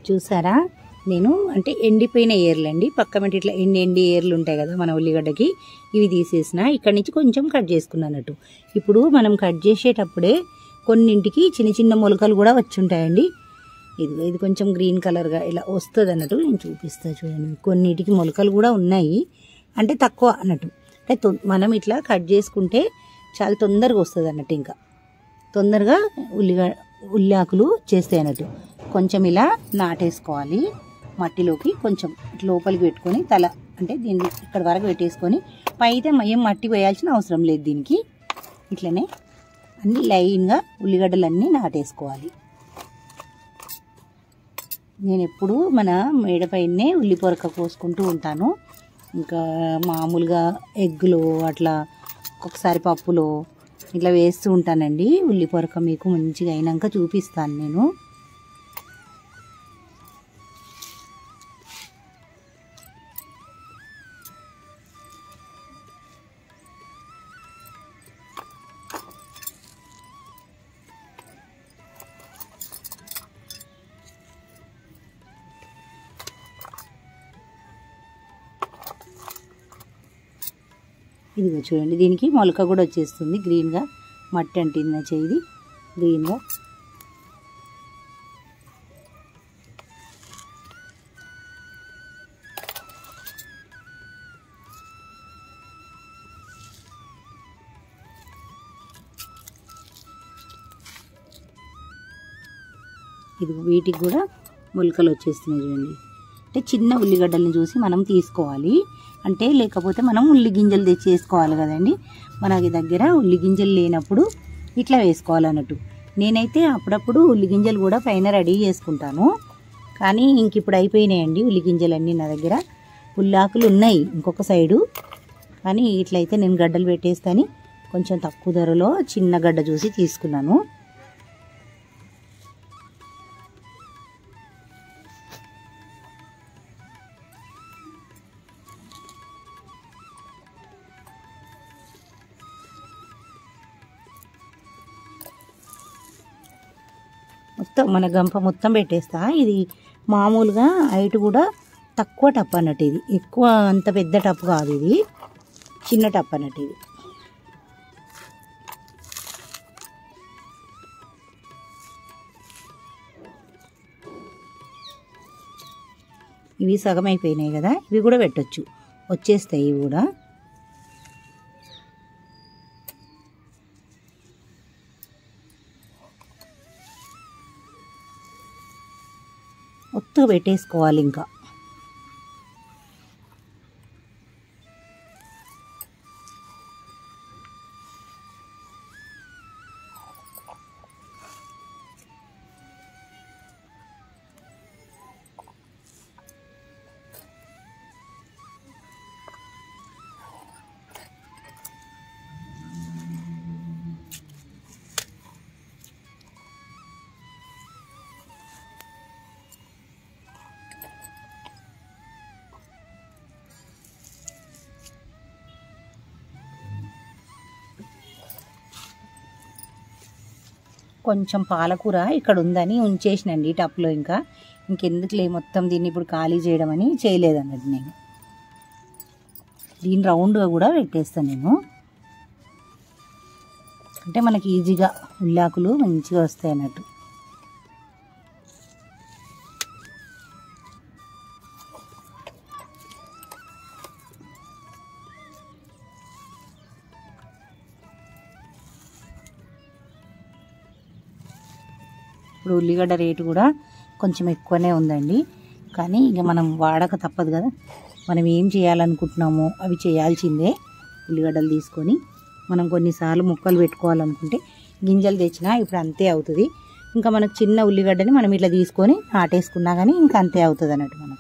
చూసారా నేను అంటే ఎండిపోయిన ఏర్లు అండి పక్క మీద ఇట్లా ఎండి ఎండి ఏర్లు ఉంటాయి కదా మన ఉల్లిగడ్డకి ఇవి తీసేసిన ఇక్కడ నుంచి కొంచెం కట్ చేసుకున్నట్టు ఇప్పుడు మనం కట్ చేసేటప్పుడే కొన్నింటికి చిన్న చిన్న మొలకలు కూడా వచ్చి ఉంటాయండి ఇది ఇది కొంచెం గ్రీన్ కలర్గా ఇలా వస్తుంది అన్నట్టు నేను చూపిస్తా చూడండి కొన్నిటికి మొలకలు కూడా ఉన్నాయి అంటే తక్కువ అన్నట్టు అంటే తొ- మనం ఇట్లా కట్ చేసుకుంటే చాలా తొందరగా వస్తుంది అన్నట్టు ఇంకా తొందరగా ఉల్లిగ ఉల్లాకులు చేస్తాయి అన్నట్టు కొంచెం ఇలా నాటేసుకోవాలి మట్టిలోకి కొంచెం ఇట్లా లోపలికి పెట్టుకొని తల అంటే దీన్ని ఇక్కడ వరకు పెట్టేసుకొని పైతే ఏం మట్టి వేయాల్సిన అవసరం లేదు దీనికి ఇట్లనే అన్ని లైన్గా ఉల్లిగడ్డలన్నీ నాటేసుకోవాలి నేను ఎప్పుడు మన మేడపైనే ఉల్లి పొరక కోసుకుంటూ ఉంటాను ఇంకా మామూలుగా ఎగ్గులో అట్లా ఒక్కొక్కసారి పప్పులో ఇట్లా వేస్తూ ఉంటానండి ఉల్లి పొరక మీకు మంచిగా అయినాక చూపిస్తాను నేను ఇదిగో చూడండి దీనికి మొలక కూడా వచ్చేస్తుంది గ్రీన్గా మట్టి అంటింది నా చేయి గ్రీన్గా ఇది వీటికి కూడా మొలకలు వచ్చేస్తున్నాయి చూడండి అంటే చిన్న ఉల్లిగడ్డల్ని చూసి మనం తీసుకోవాలి అంటే లేకపోతే మనం ఉల్లి గింజలు తెచ్చి వేసుకోవాలి కదండి మనకి దగ్గర ఉల్లి గింజలు లేనప్పుడు ఇట్లా వేసుకోవాలి అన్నట్టు నేనైతే అప్పుడప్పుడు ఉల్లి గింజలు కూడా పైన రెడీ చేసుకుంటాను కానీ ఇంక ఇప్పుడు అయిపోయినాయండి ఉల్లి గింజలన్నీ నా దగ్గర ఉల్లాకులు ఉన్నాయి ఇంకొక సైడు కానీ ఇట్లయితే నేను గడ్డలు పెట్టేస్తాని కొంచెం తక్కువ ధరలో చిన్న గడ్డ చూసి తీసుకున్నాను మొత్తం మన గంప మొత్తం పెట్టేస్తా ఇది మామూలుగా హైట్ కూడా తక్కువ టప్ అన్నట్టు ఇది ఎక్కువ అంత పెద్ద టప్ కాదు ఇది చిన్న టప్ అన్నట్టు ఇది ఇవి సగం అయిపోయినాయి కదా ఇవి కూడా పెట్టొచ్చు వచ్చేస్తాయి ఇవి కూడా ఒత్తుగా పెట్టేసుకోవాలి ఇంకా కొంచెం పాలకూర ఇక్కడ ఉందని ఉంచేసినండి టప్లో ఇంకా ఇంకెందుకులే మొత్తం దీన్ని ఇప్పుడు ఖాళీ చేయడం అని చేయలేదన్నట్టు నేను దీని రౌండ్గా కూడా పెట్టేస్తాను నేను అంటే మనకి ఈజీగా ఉల్లాకులు మంచిగా వస్తాయి అన్నట్టు ఇప్పుడు ఉల్లిగడ్డ రేటు కూడా కొంచెం ఎక్కువనే ఉందండి కానీ ఇక మనం వాడక తప్పదు కదా మనం ఏం చేయాలనుకుంటున్నామో అవి చేయాల్సిందే ఉల్లిగడ్డలు తీసుకొని మనం కొన్నిసార్లు ముక్కలు పెట్టుకోవాలనుకుంటే గింజలు తెచ్చినా ఇప్పుడు అంతే అవుతుంది ఇంకా మనకు చిన్న ఉల్లిగడ్డని మనం ఇట్లా తీసుకొని నాటేసుకున్నా కానీ ఇంకా అంతే అవుతుంది అన్నట్టు మనకు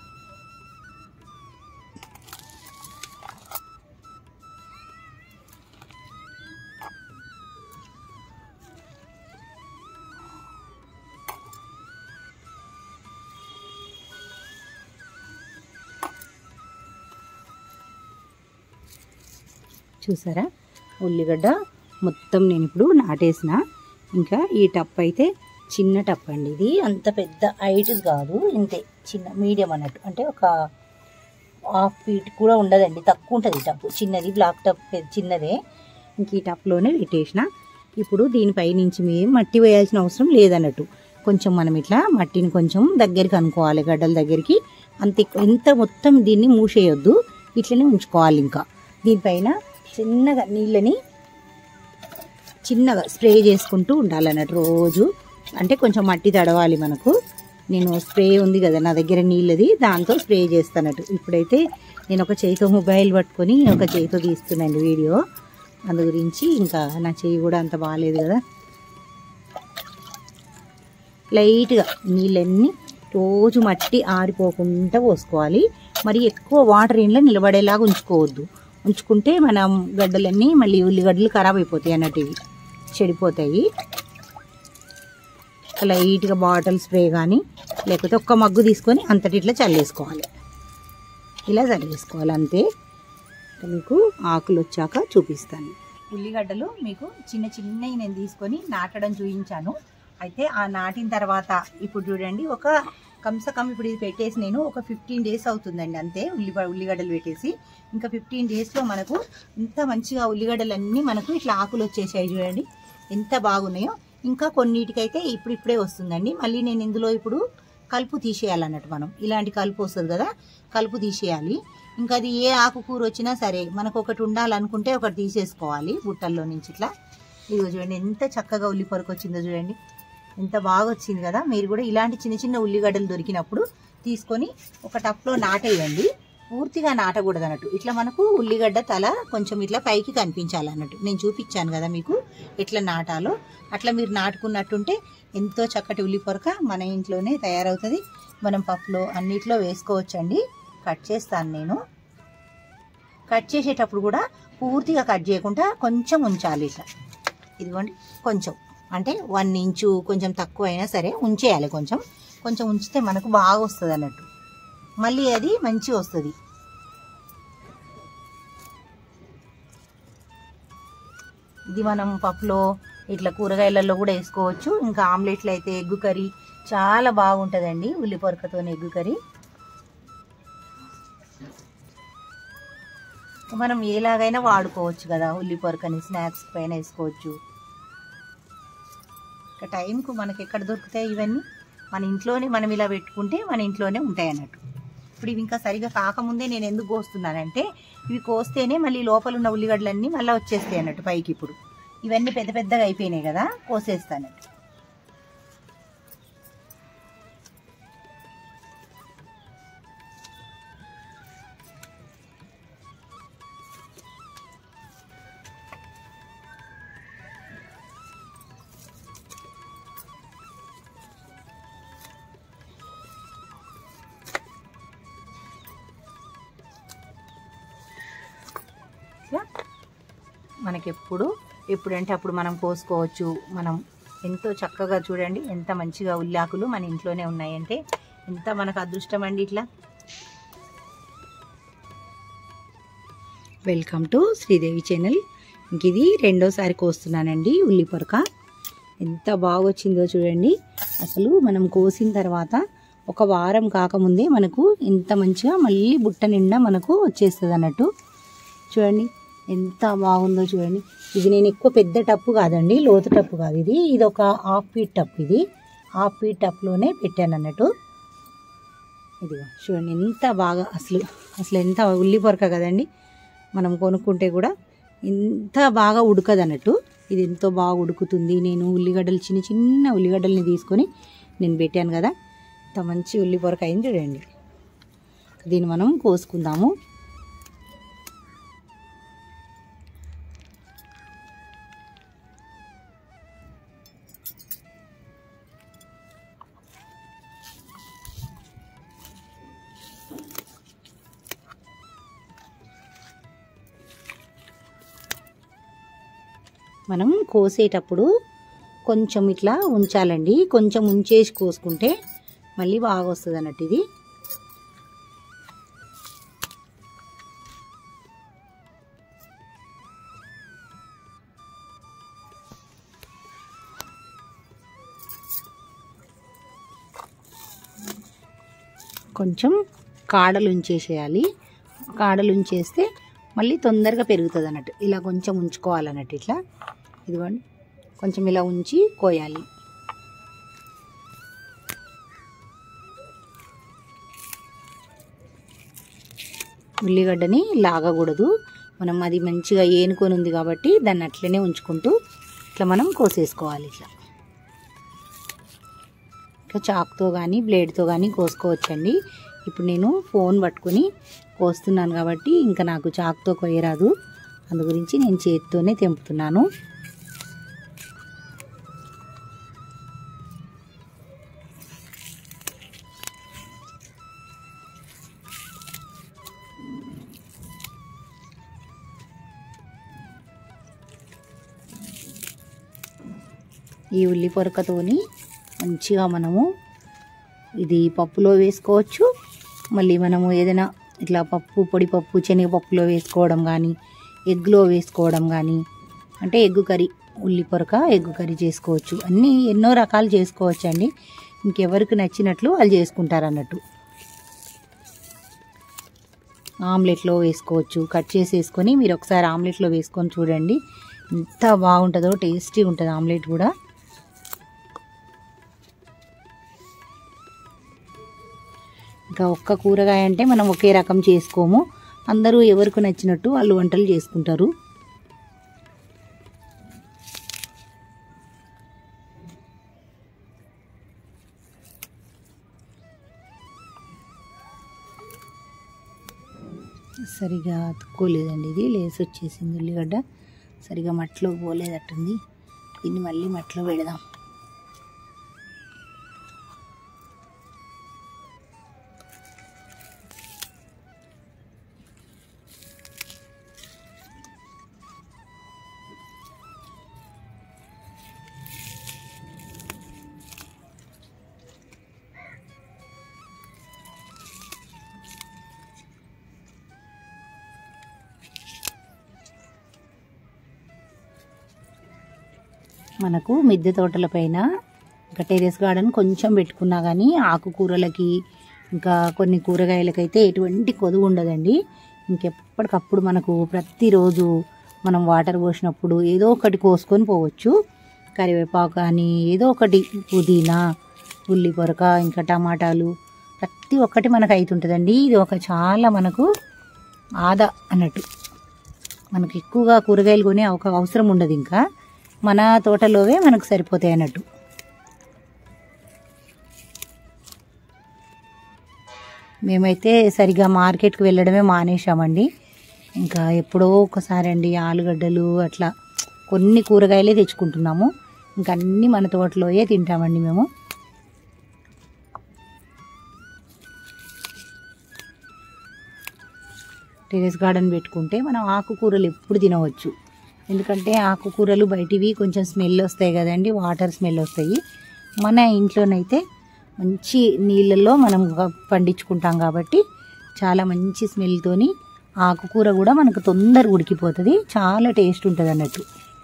చూసారా ఉల్లిగడ్డ మొత్తం నేను ఇప్పుడు నాటేసిన ఇంకా ఈ టప్ అయితే చిన్న టప్ అండి ఇది అంత పెద్ద హైట్ కాదు ఇంతే చిన్న మీడియం అన్నట్టు అంటే ఒక హాఫ్ ఫీట్ కూడా ఉండదండి తక్కువ ఉంటుంది టప్ చిన్నది బ్లాక్ టప్ పెద్ద- చిన్నదే ఇంక ఈ టప్లోనే పెట్టేసిన ఇప్పుడు దీనిపై నుంచి మేము మట్టి వేయాల్సిన అవసరం లేదన్నట్టు కొంచెం మనం ఇట్లా మట్టిని కొంచెం దగ్గరికి అనుకోవాలి గడ్డల దగ్గరికి అంత ఎక్కువ- ఎంత మొత్తం దీన్ని మూసేయొద్దు ఇట్లనే ఉంచుకోవాలి ఇంకా దీనిపైన చిన్నగా నీళ్ళని చిన్నగా స్ప్రే చేసుకుంటూ ఉండాలన్నట్టు రోజు అంటే కొంచెం మట్టి తడవాలి మనకు నేను స్ప్రే ఉంది కదా నా దగ్గర నీళ్ళది దాంతో స్ప్రే చేస్తానట్టు ఇప్పుడైతే నేను ఒక చేయితో మొబైల్ పట్టుకొని ఒక చేయితో తీస్తున్నాను వీడియో అందు గురించి ఇంకా నా చెయ్యి కూడా అంత బాగాలేదు కదా లైట్గా నీళ్ళన్నీ రోజు మట్టి ఆరిపోకుండా పోసుకోవాలి మరి ఎక్కువ వాటర్ ఇంట్లో నిలబడేలాగా ఉంచుకోవద్దు ఉంచుకుంటే మనం గడ్డలన్నీ మళ్ళీ ఉల్లిగడ్డలు ఖరాబ్ అయిపోతాయి అన్నట్టు ఇవి చెడిపోతాయి లైట్గా బాటిల్ స్ప్రే కానీ లేకపోతే ఒక్క మగ్గు తీసుకొని అంతటి ఇట్లా చల్లేసుకోవాలి ఇలా చల్లేసుకోవాలి అంతే మీకు ఆకులు వచ్చాక చూపిస్తాను ఉల్లిగడ్డలు మీకు చిన్న చిన్నవి నేను తీసుకొని నాటడం చూపించాను అయితే ఆ నాటిన తర్వాత ఇప్పుడు చూడండి ఒక కమ్సకం ఇప్పుడు ఇది పెట్టేసి నేను ఒక ఫిఫ్టీన్ డేస్ అవుతుందండి అంతే ఉల్లి ఉల్లిగడ్డలు పెట్టేసి ఇంకా ఫిఫ్టీన్ డేస్లో మనకు ఇంత మంచిగా ఉల్లిగడ్డలు అన్నీ మనకు ఇట్లా ఆకులు వచ్చేసాయి చూడండి ఎంత బాగున్నాయో ఇంకా కొన్నిటికైతే ఇప్పుడు ఇప్పుడే వస్తుందండి మళ్ళీ నేను ఇందులో ఇప్పుడు కలుపు తీసేయాలన్నట్టు మనం ఇలాంటి కలుపు వస్తుంది కదా కలుపు తీసేయాలి ఇంకా అది ఏ ఆకుకూర వచ్చినా సరే మనకు ఒకటి ఉండాలనుకుంటే ఒకటి తీసేసుకోవాలి బుట్టల్లో నుంచి ఇట్లా ఇదిగో చూడండి ఎంత చక్కగా ఉల్లి పొరకు వచ్చిందో చూడండి ఎంత బాగా వచ్చింది కదా మీరు కూడా ఇలాంటి చిన్న చిన్న ఉల్లిగడ్డలు దొరికినప్పుడు తీసుకొని ఒక టప్లో నాటేయండి పూర్తిగా నాటకూడదు అన్నట్టు ఇట్లా మనకు ఉల్లిగడ్డ తల కొంచెం ఇట్లా పైకి కనిపించాలి అన్నట్టు నేను చూపించాను కదా మీకు ఎట్లా నాటాలో అట్లా మీరు నాటుకున్నట్టుంటే ఎంతో చక్కటి ఉల్లి పొరక మన ఇంట్లోనే తయారవుతుంది మనం పప్పులో అన్నిట్లో వేసుకోవచ్చండి కట్ చేస్తాను నేను కట్ చేసేటప్పుడు కూడా పూర్తిగా కట్ చేయకుండా కొంచెం ఉంచాలి ఇట్లా ఇదిగోండి కొంచెం అంటే వన్ ఇంచు కొంచెం తక్కువ అయినా సరే ఉంచేయాలి కొంచెం కొంచెం ఉంచితే మనకు బాగా వస్తుంది అన్నట్టు మళ్ళీ అది మంచిగా వస్తుంది ఇది మనం పప్పులో ఇట్లా కూరగాయలలో కూడా వేసుకోవచ్చు ఇంకా ఆమ్లెట్లు అయితే ఎగ్గు కర్రీ చాలా బాగుంటుందండి ఉల్లి పొరకతో ఎగ్గు కర్రీ మనం ఎలాగైనా వాడుకోవచ్చు కదా ఉల్లి పొరకని స్నాక్స్ పైన వేసుకోవచ్చు ఇక టైంకు మనకి ఎక్కడ దొరుకుతాయి ఇవన్నీ మన ఇంట్లోనే మనం ఇలా పెట్టుకుంటే మన ఇంట్లోనే ఉంటాయి అన్నట్టు ఇప్పుడు ఇవి ఇంకా సరిగా కాకముందే నేను ఎందుకు కోస్తున్నానంటే ఇవి కోస్తేనే మళ్ళీ లోపల ఉన్న ఉల్లిగడ్డలన్నీ మళ్ళీ వచ్చేస్తాయి అన్నట్టు పైకి ఇప్పుడు ఇవన్నీ పెద్ద పెద్దగా అయిపోయినాయి కదా కోసేస్తాను ఇట్లా మనకెప్పుడు ఎప్పుడంటే అప్పుడు మనం కోసుకోవచ్చు మనం ఎంతో చక్కగా చూడండి ఎంత మంచిగా ఉల్లాకులు మన ఇంట్లోనే ఉన్నాయంటే ఎంత మనకు అదృష్టం అండి ఇట్లా వెల్కమ్ టు శ్రీదేవి ఛానల్ ఇంక ఇది రెండోసారి కోస్తున్నానండి ఉల్లి పొరక ఎంత బాగా వచ్చిందో చూడండి అసలు మనం కోసిన తర్వాత ఒక వారం కాకముందే మనకు ఎంత మంచిగా మళ్ళీ బుట్ట నిండా మనకు వచ్చేస్తుంది అన్నట్టు చూడండి ఎంత బాగుందో చూడండి ఇది నేను ఎక్కువ పెద్ద టప్పు కాదండి లోతు టప్పు కాదు ఇది ఇది ఒక హాఫ్ ఫీట్ టప్ ఇది హాఫ్ ఫీట్ టప్లోనే పెట్టాను అన్నట్టు ఇదిగో చూడండి ఎంత బాగా అసలు అసలు ఎంత ఉల్లి పొరక కదండి మనం కొనుక్కుంటే కూడా ఎంత బాగా ఉడకదు అన్నట్టు ఇది ఎంతో బాగా ఉడుకుతుంది నేను ఉల్లిగడ్డలు చిన్న చిన్న ఉల్లిగడ్డల్ని తీసుకొని నేను పెట్టాను కదా ఇంత మంచి ఉల్లి పొరక అయింది చూడండి దీన్ని మనం కోసుకుందాము మనం కోసేటప్పుడు కొంచెం ఇట్లా ఉంచాలండి కొంచెం ఉంచేసి కోసుకుంటే మళ్ళీ బాగా వస్తుంది అన్నట్టు ఇది కొంచెం కాడలు ఉంచేసేయాలి కాడలు ఉంచేస్తే మళ్ళీ తొందరగా పెరుగుతుంది అన్నట్టు ఇలా కొంచెం ఉంచుకోవాలన్నట్టు ఇట్లా ఇదిగోండి కొంచెం ఇలా ఉంచి కోయాలి ఉల్లిగడ్డని లాగకూడదు మనం అది మంచిగా ఏనుకొని ఉంది కాబట్టి దాన్ని అట్లనే ఉంచుకుంటూ ఇట్లా మనం కోసేసుకోవాలి ఇట్లా ఇంకా చాక్తో కానీ బ్లేడ్తో కానీ కోసుకోవచ్చండి ఇప్పుడు నేను ఫోన్ పట్టుకుని కోస్తున్నాను కాబట్టి ఇంకా నాకు చాక్తో కొయ్యరాదు అందు గురించి నేను చేతితోనే తెంపుతున్నాను ఈ ఉల్లి పొరకతోని మంచిగా మనము ఇది పప్పులో వేసుకోవచ్చు మళ్ళీ మనము ఏదైనా ఇట్లా పప్పు పొడి పప్పు శనగపప్పులో వేసుకోవడం కానీ ఎగ్లో వేసుకోవడం కానీ అంటే ఎగ్గు కర్రీ ఉల్లి పొరక ఎగ్గు కర్రీ చేసుకోవచ్చు అన్నీ ఎన్నో రకాలు చేసుకోవచ్చు అండి ఇంకెవరికి నచ్చినట్లు వాళ్ళు చేసుకుంటారు అన్నట్టు ఆమ్లెట్లో వేసుకోవచ్చు కట్ చేసి వేసుకొని మీరు ఒకసారి ఆమ్లెట్లో వేసుకొని చూడండి ఎంత బాగుంటుందో టేస్టీ ఉంటుంది ఆమ్లెట్ కూడా ఇంకా ఒక్క కూరగాయ అంటే మనం ఒకే రకం చేసుకోము అందరూ ఎవరికి నచ్చినట్టు వాళ్ళు వంటలు చేసుకుంటారు సరిగా అతుక్కోలేదండి ఇది లేసి వచ్చేసింది ఉల్లిగడ్డ సరిగా మట్లో పోలేదట్టుంది దీన్ని మళ్ళీ మట్లో పెడదాం మనకు మిద్దె తోటల పైన ఇంకా టెరెస్ గార్డెన్ కొంచెం పెట్టుకున్నా కానీ ఆకుకూరలకి ఇంకా కొన్ని కూరగాయలకైతే ఎటువంటి కొదువు ఉండదండి ఇంకెప్పటికప్పుడు మనకు ప్రతిరోజు మనం వాటర్ పోసినప్పుడు ఏదో ఒకటి కోసుకొని పోవచ్చు కరివేపాకు కానీ ఏదో ఒకటి పుదీనా ఉల్లి పొరక ఇంకా టమాటాలు ప్రతి ఒక్కటి మనకు అవుతుంటుందండి ఇది ఒక చాలా మనకు ఆదా అన్నట్టు మనకు ఎక్కువగా కూరగాయలు కొనే ఒక అవసరం ఉండదు ఇంకా మన తోటలోవే మనకు సరిపోతాయి అన్నట్టు మేమైతే సరిగా మార్కెట్కి వెళ్ళడమే మానేశామండి ఇంకా ఎప్పుడో ఒకసారి అండి ఆలుగడ్డలు అట్లా కొన్ని కూరగాయలే తెచ్చుకుంటున్నాము ఇంకా అన్నీ మన తోటలోయే తింటామండి మేము టెరెస్ గార్డెన్ పెట్టుకుంటే మనం ఆకుకూరలు ఎప్పుడు తినవచ్చు ఎందుకంటే ఆకుకూరలు బయటివి కొంచెం స్మెల్ వస్తాయి కదండి వాటర్ స్మెల్ వస్తాయి మన ఇంట్లోనైతే మంచి నీళ్ళల్లో మనం గ- పండించుకుంటాం కాబట్టి చాలా మంచి స్మెల్తోని ఆకుకూర కూడా మనకు తొందరగా ఉడికిపోతుంది చాలా టేస్ట్ ఉంటుంది అన్నట్టు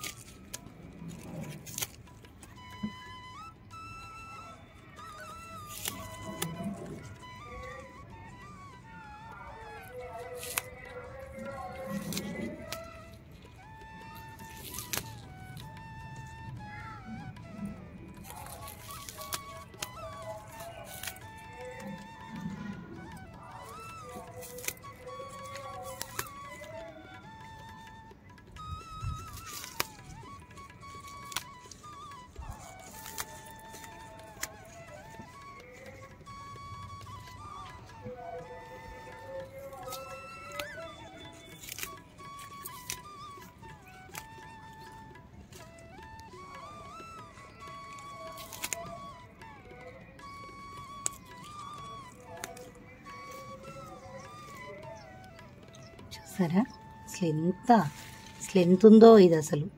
చూసారా అసలు ఎంత అసలు ఎంత ఉందో ఇది అసలు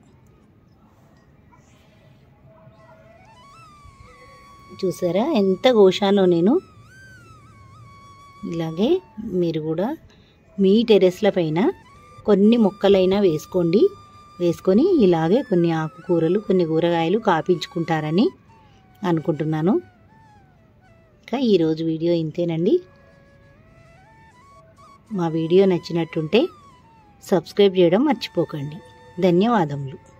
చూసారా ఎంత కోశానో నేను ఇలాగే మీరు కూడా మీ టెరెస్ల పైన కొన్ని మొక్కలైనా వేసుకోండి వేసుకొని ఇలాగే కొన్ని ఆకుకూరలు కొన్ని కూరగాయలు కాపించుకుంటారని అనుకుంటున్నాను ఇంకా ఈరోజు వీడియో ఇంతేనండి మా వీడియో నచ్చినట్టుంటే సబ్స్క్రైబ్ చేయడం మర్చిపోకండి ధన్యవాదములు